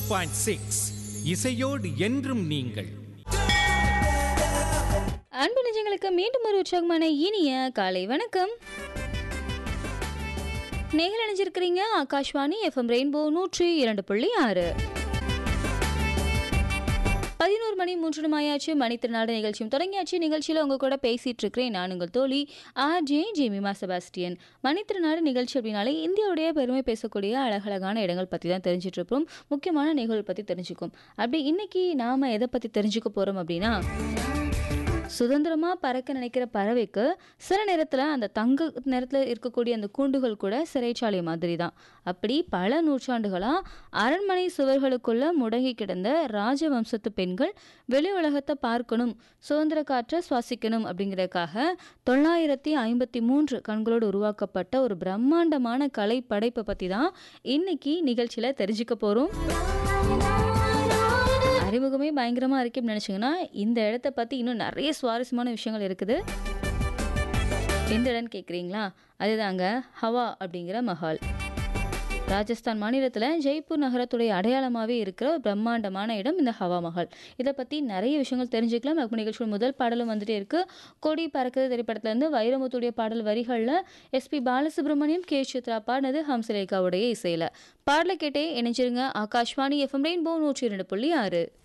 point six இசையோடு என்றும் நீங்கள் அன்பு நிஜங்களுக்கு மீண்டும் ஒரு உற்சாகமான இனிய காலை வணக்கம் நேரில் அணிஞ்சிருக்கிறீங்க ஆகாஷ்வாணி எஃப்எம் ரெயின்போ நூற்றி இரண்டு புள்ளி ஆறு பதினோரு மணி மூன்று நிமிடமாயாச்சு மணித்திருநாடு நிகழ்ச்சியும் தொடங்கியாச்சு நிகழ்ச்சியில் உங்க கூட பேசிட்டு இருக்கிறேன் நான் உங்கள் தோழி ஆர் ஜே ஜெமிமா செபாஸ்டியன் மணித்திருநாடு நிகழ்ச்சி அப்படின்னாலே இந்தியாவுடைய பெருமை பேசக்கூடிய அழகழகான இடங்கள் பற்றி தான் தெரிஞ்சிட்டு இருப்போம் முக்கியமான நிகழ்வு பற்றி தெரிஞ்சுக்கும் அப்படி இன்னைக்கு நாம எதை பற்றி தெரிஞ்சுக்க போறோம் அப்படின்னா சுதந்திரமா பறக்க நினைக்கிற பறவைக்கு சில நேரத்தில் அந்த தங்க நேரத்தில் இருக்கக்கூடிய அந்த கூண்டுகள் கூட சிறைச்சாலை மாதிரி தான் அப்படி பல நூற்றாண்டுகளாக அரண்மனை சுவர்களுக்குள்ள முடங்கி கிடந்த ராஜவம்சத்து பெண்கள் வெளி உலகத்தை பார்க்கணும் சுதந்திர காற்றை சுவாசிக்கணும் அப்படிங்கிறதுக்காக தொள்ளாயிரத்தி ஐம்பத்தி மூன்று கண்களோடு உருவாக்கப்பட்ட ஒரு பிரம்மாண்டமான கலை படைப்பை பற்றி தான் இன்னைக்கு நிகழ்ச்சியில் தெரிஞ்சுக்க போகிறோம் அறிமுகமே பயங்கரமாக இருக்குன்னு நினச்சிங்கன்னா இந்த இடத்த பற்றி இன்னும் நிறைய சுவாரஸ்யமான விஷயங்கள் இருக்குது எந்த இடம்னு கேட்குறீங்களா அதுதாங்க ஹவா அப்படிங்கிற மஹால் ராஜஸ்தான் மாநிலத்தில் ஜெய்ப்பூர் நகரத்துடைய அடையாளமாகவே இருக்கிற ஒரு பிரம்மாண்டமான இடம் இந்த ஹவா மஹால் இதை பற்றி நிறைய விஷயங்கள் தெரிஞ்சுக்கலாம் நம்ம நிகழ்ச்சியோட முதல் பாடலும் வந்துட்டே இருக்கு கொடி பறக்குது திரைப்படத்துலேருந்து வைரமுத்துடைய பாடல் வரிகளில் எஸ்பி பாலசுப்ரமணியம் கே சித்ரா பாடினது ஹம்சலேகாவுடைய இசையில் பாடலை கேட்டே இணைஞ்சிருங்க ஆகாஷ்வாணி எஃப்எம் ரெயின்போ நூற்றி இரண்டு புள்ளி ஆறு